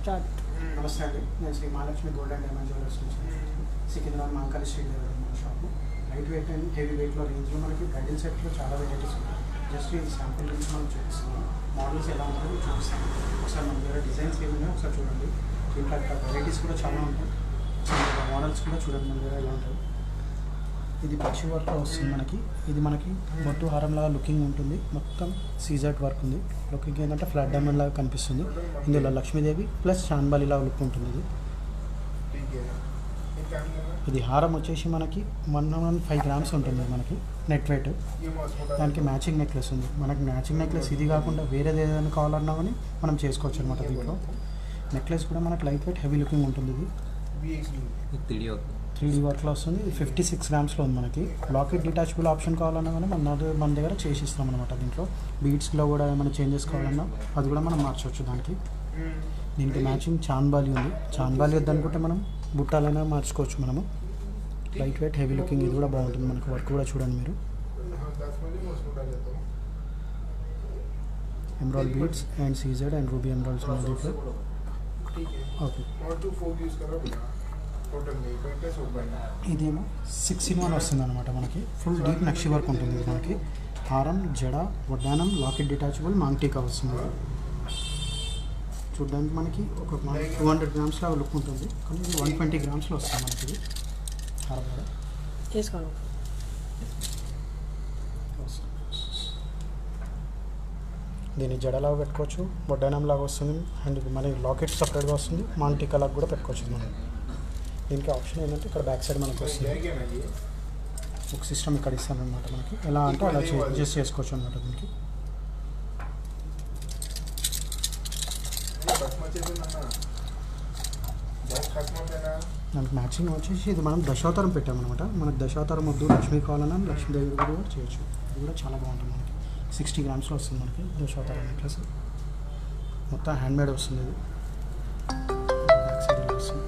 Start నమస్తే అండి నేను Shri Mahalakshmi gold and diamond jewellers నుంచి సికింద్రాబాద్ మాంకాలి స్ట్రీట్ దగ్గర ఉంది మన shop light weight and heavy వెయిట్లో రేంజ్లో మనకి బ్రైడల్ సెట్లో చాలా వెరైటీస్ ఉంటాయి జస్ట్ ఈ శాంపుల్ గురించి మనం చూపిస్తున్నాం మోడల్స్ ఎలా ఉంటాయో చూపిస్తాం ఒకసారి మన దగ్గర డిజైన్స్ ఏమున్నాయో ఒకసారి చూడండి దీంట్లో అక్కడ వెరైటీస్ కూడా చాలా ఉంటాయి ఒకసారి మోడల్స్ కూడా చూడండి మన దగ్గర ఎలా ఉంటాయి ఇది పచ్చి వర్క్లో వస్తుంది మనకి ఇది మనకి బొట్టు హారం లాగా లుకింగ్ ఉంటుంది మొత్తం సీజర్ట్ వర్క్ ఉంది లుకింగ్ ఏంటంటే ఫ్లాట్ డైమండ్ లాగా కనిపిస్తుంది ఇందులో లక్ష్మీదేవి ప్లస్ చాన్బాలి లాగా లుక్ ఉంటుంది ఇది ఇది హారం వచ్చేసి మనకి వన్ వన్ ఫైవ్ గ్రామ్స్ ఉంటుంది మనకి నెట్ వెయిట్ దానికి మ్యాచింగ్ నెక్లెస్ ఉంది మనకి మ్యాచింగ్ నెక్లెస్ ఇది కాకుండా వేరేది ఏదైనా కావాలన్నా కానీ మనం చేసుకోవచ్చు అనమాట దీంట్లో నెక్లెస్ కూడా మనకి లైట్ వెయిట్ హెవీ లుకింగ్ ఉంటుంది ఇది త్రీ త్రీ డీ వర్క్లో వస్తుంది ఇది ఫిఫ్టీ సిక్స్ గ్రామ్స్లో ఉంది మనకి లాకెట్ డిటాచబుల్ ఆప్షన్ కావాలన్నా కానీ మన దగ్గర మన దగ్గర చేసిస్తాం అనమాట దీంట్లో బీడ్స్లో కూడా ఏమైనా చేంజెస్ కావాలన్నా అది కూడా మనం మార్చవచ్చు దానికి దీనికి మ్యాచింగ్ చాన్బాలి ఉంది చాన్బాలి వద్దనుకుంటే మనం బుట్టాలైనా మార్చుకోవచ్చు మనము లైట్ వెయిట్ హెవీ లుకింగ్ ఇది కూడా బాగుంటుంది మనకు వర్క్ కూడా చూడండి మీరు emerald beads and C Z and ruby emeralds ఉన్నాయి దీంట్లో ఓకే ఇదేమో సిక్స్ ఇన్ వన్ వస్తుంది అనమాట మనకి ఫుల్ డీప్ నక్షి వర్క్ ఉంటుంది ఇది మనకి హారం జడ వడ్డానం లాకెట్ డిటాచబుల్ మాంగ్టీకా వస్తుంది ఇది. చూడ్డానికి మనకి ఒక టూ హండ్రెడ్ గ్రామ్స్ లాగా లుక్ ఉంటుంది కానీ ఇది వన్ ట్వంటీ గ్రామ్స్లో వస్తుంది మనకి ఇది హారం కూడా వేసుకోండి దీన్ని జడలాగా పెట్టుకోవచ్చు వడ్డానం లాగా వస్తుంది అండ్ ఇది మన లాకెట్ సపరేట్గా వస్తుంది మాంటికా లాగా కూడా పెట్టుకోవచ్చు ఇది మనం దీనికి ఆప్షన్ ఏంటంటే ఇక్కడ బ్యాక్ సైడ్ మనకు వస్తుంది ఒక సిస్టమ్ ఇక్కడ ఇస్తాను అనమాట మనకి ఎలా అంటే అలా అడ్జస్ట్ చేసుకోవచ్చు అనమాట దీనికి దానికి మ్యాచింగ్ వచ్చేసి ఇది మనం దశావతారం పెట్టామన్నమాట మనకు దశావతారం వద్దు లక్ష్మీ కావాలన్నా లక్ష్మీదేవి కూడా చేయొచ్చు ఇది కూడా చాలా బాగుంటుంది మనకి సిక్స్టీ గ్రామ్స్లో వస్తుంది మనకి దశావతారం నెక్లెస్ మొత్తం హ్యాండ్ మేడ్ వస్తుంది ఇది బ్యాక్ సైడ్ ఇలా వస్తుంది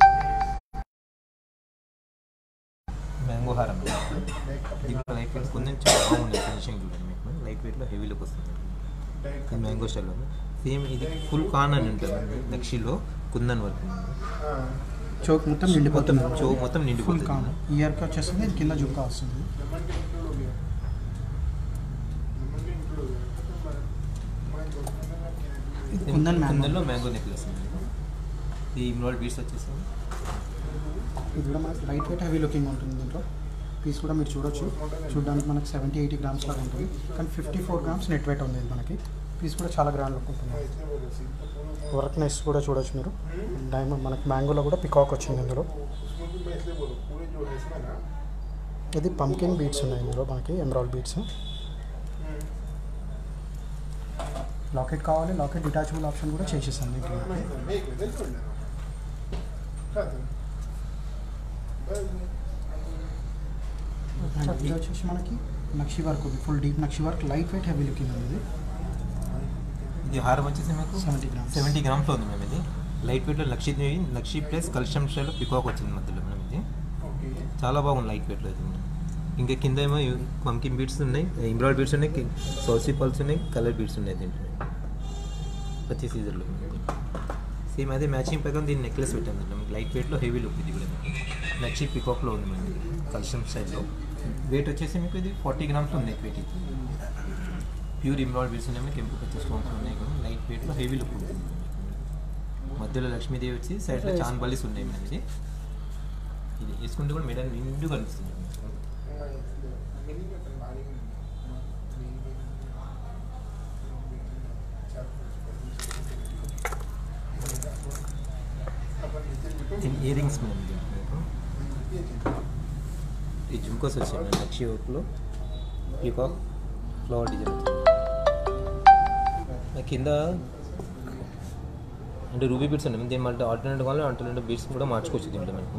మ్యాంగో హారం దీంట్లో లైట్ వెయిట్ కొంచెం చాలా బాగుంది ఫినిషింగ్ చూడండి మీకు లైట్ వెయిట్లో హెవీ లుక్ వస్తుంది ఇది మ్యాంగో స్టైల్లో సేమ్ ఇది ఫుల్ కాన్ అని ఉంటుంది నక్షిలో కుందన్ వర్క్ చోక్ మొత్తం మొత్తం నిండిపోతుంది చో మొత్తం ఫుల్ నిండిపోతుంది కాన్ ఇయర్కి వచ్చేస్తుంది ఇది కింద జుంకా వస్తుంది ఇది కుందన్ మ్యాంగో కుందన్లో మ్యాంగో నెక్లెస్ ఈ ఇమ్రాయిడ్ బీట్స్ వచ్చేసి ఇది కూడా మనకి లైట్ వెయిట్ హెవీ లుకింగ్ ఉంటుంది దీంట్లో పీస్ కూడా మీరు చూడొచ్చు చూడడానికి మనకి సెవెంటీ ఎయిటీ గ్రామ్స్ లాగా ఉంటుంది కానీ fifty four grams net weight ఉంది ఇది మనకి పీస్ కూడా చాలా గ్రాండ్ లుక్ ఉంటుంది వర్క్ నెక్స్ట్ కూడా చూడొచ్చు మీరు డైమండ్ మనకి మ్యాంగోలో కూడా పికాక్ వచ్చింది ఇందులో ఇది పంకిన్ బీట్స్ ఉన్నాయి ఇందులో మనకి ఎమరాల్డ్ బీట్స్ లాకెట్ కావాలి లాకెట్ డిటాచబుల్ ఆప్షన్ కూడా చేసేసాను దీంట్లో మనకి. అండ్ ఇది వచ్చేసి మనకి నక్షి వర్క్ ఉంది full deep nakshi work light weight heavy looking ఉంది ఇది ఇది హారం వచ్చేసి మీకు సెవెంటీ గ్రామ్స్ సెవెంటీ గ్రామ్స్లో ఉంది మేము ఇది లైట్ వెయిట్లో లక్షీదేవి లక్షీ ప్లస్ కల్షం స్టైల్లో పికాక్ వచ్చింది మధ్యలో మనం ఇది చాలా బాగుంది లైట్ వెయిట్లో ఇది ఇంకా కింద ఏమో పంకిన్ బీడ్స్ ఉన్నాయి ఎంబ్రాయిడ్ బీడ్స్ ఉన్నాయి సౌసీ పల్స్ ఉన్నాయి కలర్ బీడ్స్ ఉన్నాయి దీంట్లో ప్రతి సీజన్లో సేమ్ అదే మ్యాచింగ్ ప్రకారం దీన్ని నెక్లెస్ పెట్టాను దీంట్లో మీకు లైట్ వెయిట్లో హెవీ లుక్ ఇది కూడా నక్షి పికాక్లో ఉంది మనకి కల్షం స్టైల్లో వెయిట్ వచ్చేసి మీకు ఇది ఫార్టీ గ్రామ్స్ ఉంది వెయిట్ ఇది ప్యూర్ ఎంబ్రాయిడ్ బీడ్స్ ఉన్నాయి మీకు ఎంపు పెద్ద స్టోన్స్ ఉన్నాయి కూడా లైట్ వెయిట్లో హెవీ లుక్ ఉంటుంది మధ్యలో లక్ష్మీదేవి వచ్చి సైడ్లో చాన్ బలీస్ ఉన్నాయి మనకి ఇది వేసుకుంటే కూడా మెడల్ నిండు కనిపిస్తుంది ఇయర్ రింగ్స్ మేడం దీంట్లో మీకు ఈ జుమ్కోస్ వచ్చాయి మేడం లక్షి వర్క్లో పీకాక్ ఫ్లవర్ డిజైన్ వచ్చింది ఆ కింద అంటే రూబీ బీట్స్ ఉన్నాయి దీని మళ్ళీ ఆల్టర్నేట్ కావాలి ఆల్టర్నేట్ బీట్స్ కూడా మార్చుకోవచ్చు దీంట్లో మనకు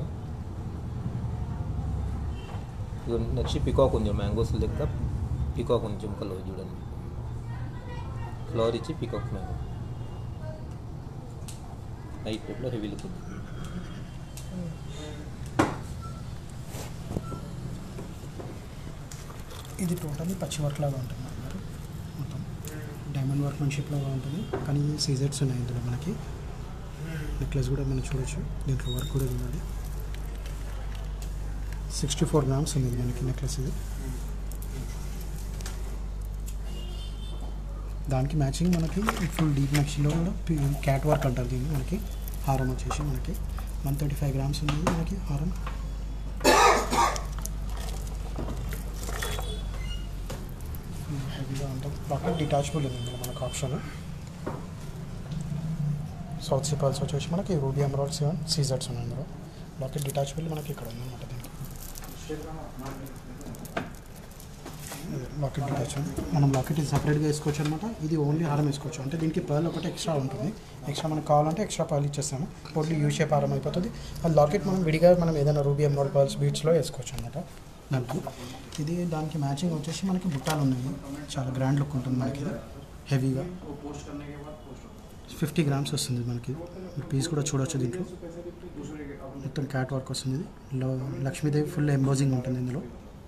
ఇక నెక్స్ట్ పికాక్ ఉంది మ్యాంగోస్ లెక్క పికాక్ ఉంది జుమ్కలో చూడండి ఫ్లవర్ ఇచ్చి పికాక్ మ్యాంగో లైట్ వెయిట్లో హెవీ లుక్ ఉంది ఇది టోటల్లీ పచ్చి వర్క్ లాగా ఉంటుంది అన్నమాట మొత్తం డైమండ్ వర్క్మెన్షిప్ లాగా ఉంటుంది కానీ సీజెట్స్ ఉన్నాయి ఇందులో మనకి నెక్లెస్ కూడా మనం చూడొచ్చు దీంట్లో వర్క్ కూడా ఉందండి సిక్స్టీ ఫోర్ గ్రామ్స్ ఉంది ఇది మనకి నెక్లెస్ ఇది దానికి మ్యాచింగ్ మనకి ఫుల్ డీప్ నక్షిలో కూడా క్యాట్ వర్క్ అంటారు దీన్ని మనకి హారం వచ్చేసి మనకి వన్ థర్టీ ఫైవ్ గ్రామ్స్ ఉంది మనకి హారం హెవీగా ఉంటాం లాకెట్ డిటాచబుల్ ఉంది ఇందులో మనకు ఆప్షన్ సౌత్ సిపాల్స్ వచ్చేసి మనకి రూబీ ఎమరాల్డ్స్ సీజర్స్ ఉన్నాయి ఇందులో లాకెట్ డిటాచబుల్ మనకి ఇక్కడ ఉందన్నమాట దీనికి లాకెట్ డిటాచ్ మనం లాకెట్ ఇది సపరేట్గా వేసుకోవచ్చు అనమాట ఇది ఓన్లీ హారం వేసుకోవచ్చు అంటే దీనికి పర్ల్ ఒకటి ఎక్స్ట్రా ఉంటుంది ఎక్స్ట్రా మనకు కావాలంటే ఎక్స్ట్రా పర్ల్ ఇచ్చేస్తాము ఓన్లీ యూ షేప్ హారం అయిపోతుంది ఆ లాకెట్ మనం విడిగా మనం ఏదైనా రూబీ ఎమరాల్డ్ పర్ల్స్ బీట్స్లో వేసుకోవచ్చు అనమాట దానికి ఇది దానికి మ్యాచింగ్ వచ్చేసి మనకి బుట్టాలు ఉన్నాయి చాలా గ్రాండ్ లుక్ ఉంటుంది మనకి ఇది హెవీగా ఫిఫ్టీ గ్రామ్స్ వస్తుంది మనకి పీస్ కూడా చూడొచ్చు దీంట్లో మొత్తం క్యాట్ వర్క్ వస్తుంది ఇది లో- లక్ష్మీదేవి ఫుల్ ఎంబోజింగ్ ఉంటుంది ఇందులో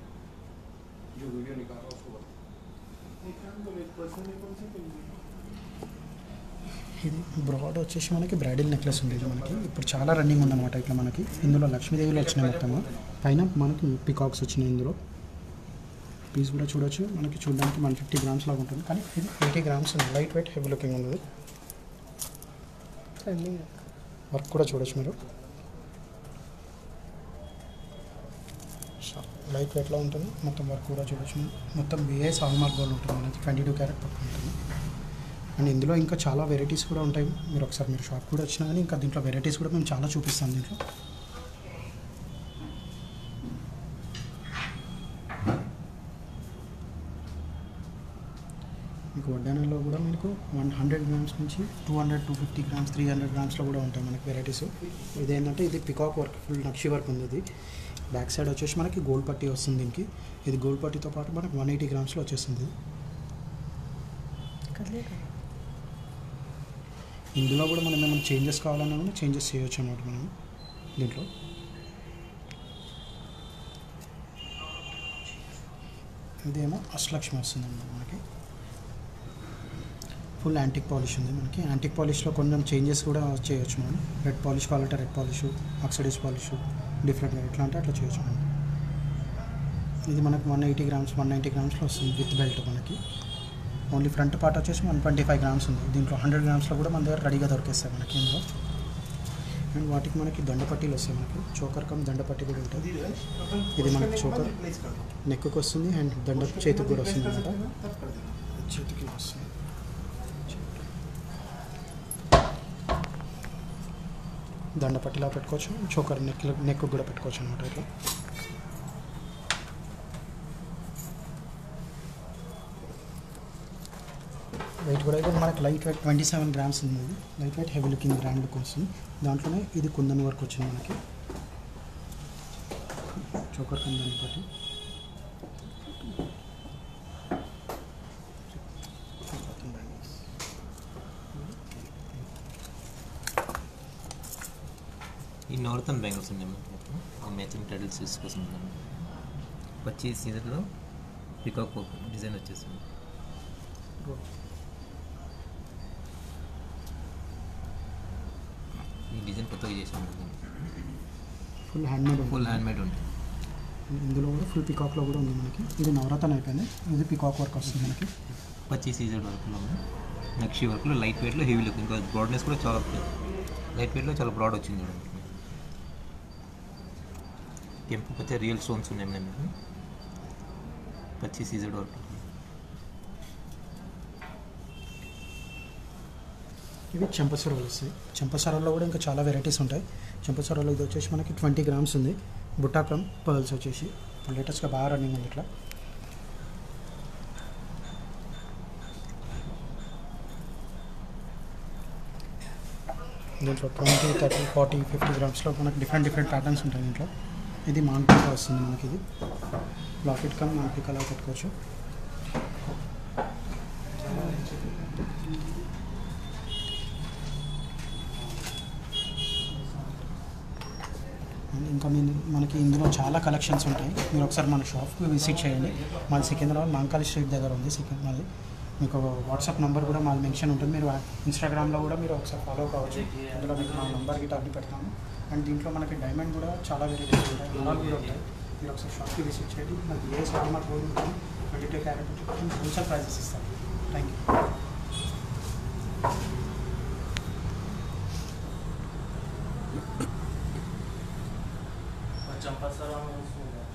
ఇది బ్రాడ్ వచ్చేసి మనకి బ్రైడల్ నెక్లెస్ ఉంది ఇది మనకి ఇప్పుడు చాలా రన్నింగ్ ఉందన్నమాట ఇట్లా మనకి ఇందులో లక్ష్మీదేవిలో వచ్చినాయి మొత్తము పైన మనకి పికాక్స్ వచ్చినాయి ఇందులో పీస్ కూడా చూడొచ్చు మనకి చూడడానికి వన్ ఫిఫ్టీ గ్రామ్స్ లాగా ఉంటుంది కానీ ఇది ఎయిటీ గ్రామ్స్ ఉంది లైట్ వెయిట్ హెవీ లుకింగ్ ఉంది వర్క్ కూడా చూడొచ్చు మీరు లైట్ వెయిట్లో ఉంటుంది మొత్తం వర్క్ కూడా చూడొచ్చు మొత్తం బిఏఎస్ హాల్మార్క్ గోల్డ్ ఉంటుంది మనకి ట్వంటీ టూ క్యారెట్ పక్క ఉంటుంది అండ్ ఇందులో ఇంకా చాలా వెరైటీస్ కూడా ఉంటాయి మీరు ఒకసారి మీరు షాప్ కూడా వచ్చినా కానీ ఇంకా దీంట్లో వెరైటీస్ కూడా మేము చాలా చూపిస్తాం దీంట్లో మీకు వడ్డానంలో కూడా మనకు వన్ హండ్రెడ్ గ్రామ్స్ నుంచి two hundred two fifty grams three hundred గ్రామ్స్లో కూడా ఉంటాయి మనకి వెరైటీస్ ఇదేంటంటే ఇది peacock work full nakshi work ఉంది ఇది బ్యాక్ సైడ్ వచ్చేసి మనకి గోల్డ్ పట్టీ వస్తుంది దీనికి ఇది గోల్డ్ పట్టీతో పాటు మనకి వన్ ఎయిటీ గ్రామ్స్లో వచ్చేస్తుంది ఇందులో కూడా మనం ఏమైనా చేంజెస్ కావాలన్నా కూడా చేంజెస్ చేయొచ్చు అన్నమాట మనం దీంట్లో ఇదేమో అష్టలక్ష్మి వస్తుంది అన్నమాట మనకి ఫుల్ యాంటిక్ పాలిష్ ఉంది మనకి యాంటిక్ పాలిష్లో కొంచెం చేంజెస్ కూడా చేయొచ్చు మనం రెడ్ పాలిష్ కావాలంటే రెడ్ పాలిష్ ఆక్సిడైజ్ పాలిష్ డిఫరెంట్గా ఎట్లా అంటే అట్లా చేయొచ్చు మనం ఇది మనకు one eighty grams one ninety గ్రామ్స్లో వస్తుంది విత్ బెల్ట్ మనకి ఓన్లీ ఫ్రంట్ పార్ట్ వచ్చేసి వన్ ట్వంటీ ఫైవ్ గ్రామ్స్ ఉంది దీంట్లో హండ్రెడ్ గ్రామ్స్లో కూడా మన దగ్గర రెడీగా దొరికేస్తాయి మనకి ఇందులో అండ్ వాటికి మనకి దండపట్టీలు వస్తాయి మనకి చోకర్ కమ్ దండపట్టి కూడా ఉంటుంది ఇది మనకి చోకర్ నెక్కు వస్తుంది అండ్ దండ చేతికి కూడా వస్తుంది అనమాట చేతికి వస్తుంది దండపట్టిలా పెట్టుకోవచ్చు చోకర్ నెక్ నెక్ కూడా పెట్టుకోవచ్చు అనమాట ఇట్లా వెయిట్ కూడా అయితే మనకి light weight twenty seven grams ఉంది ఇది light weight heavy looking brand look వస్తుంది దాంట్లోనే ఇది కుందన్ వర్క్ వచ్చింది మనకి చోకర్ కుందన్ పట్టి ఈ నార్థన్ బ్యాంగిల్స్ ఉన్నాయి మనకి మ్యాచింగ్ టైటిల్స్ తీసుకొస్తుంది వచ్చి సీజన్లో పికాక్ డిజైన్ వచ్చేసింది ఈ డిజైన్ కొత్తగా చేసాము full handmade full hand made ఉంటుంది ఇందులో కూడా ఫుల్ పికాక్లో కూడా ఉంది మనకి ఇది నవరత్న అయిపోయింది ఇది పికాక్ వర్క్ వస్తుంది మనకి పచ్చి సీజన్ వర్క్లో నక్షి వర్క్లో లైట్ వెయిట్లో హెవీ లుక్ ఇంకా బ్రాడ్నెస్ కూడా చాలా లైట్ వెయిట్లో చాలా బ్రాడ్ వచ్చింది చూడండి కెంపు పచ్చ రియల్ స్టోన్స్ ఉన్నాయి మనకి పచ్చి సీజన్ వర్క్ ఇవి చెంపసరలు వస్తాయి చెంపసరల్లో కూడా ఇంకా చాలా వెరైటీస్ ఉంటాయి చెంపసరలో ఇది వచ్చేసి మనకి ట్వంటీ గ్రామ్స్ ఉంది బుట్టాకం పర్ల్స్ వచ్చేసి ఇప్పుడు లేటెస్ట్గా బాగా రన్నింగ్ ఉంది ఇట్లా దీంట్లో ట్వంటీ థర్టీ ఫార్టీ ఫిఫ్టీ గ్రామ్స్లో మనకి డిఫరెంట్ డిఫరెంట్ ప్యాటర్న్స్ ఉంటాయి దీంట్లో ఇది మాన్పికా వస్తుంది మనకి ఇది లాకెట్ కమ్ మాన్పికా అలా పెట్టుకోవచ్చు ఇంకా మీ మనకి ఇందులో చాలా కలెక్షన్స్ ఉంటాయి మీరు ఒకసారి మన షాప్కి విజిట్ చేయండి మన సికింద్రాబాద్ మాంకాళి స్ట్రీట్ దగ్గర ఉంది సికింద్రాబాద్ మీకు వాట్సాప్ నెంబర్ కూడా మాది మెన్షన్ ఉంటుంది మీరు ఇన్స్టాగ్రామ్లో కూడా మీరు ఒకసారి ఫాలో కావచ్చు అందులో మీకు మా నెంబర్ గిట్ట అన్ని పెడతాము అండ్ దీంట్లో మనకి డైమండ్ కూడా చాలా వెరైటీస్ ఉంటాయి గుణాలు కూడా ఉంటాయి మీరు ఒకసారి షాప్కి విజిట్ చేయండి మనకి ఏ సాల్మార్ గోల్డ్ ఉంటుంది twenty two carat wholesale prices ఇస్తాం థ్యాంక్ యూ చంపా సార్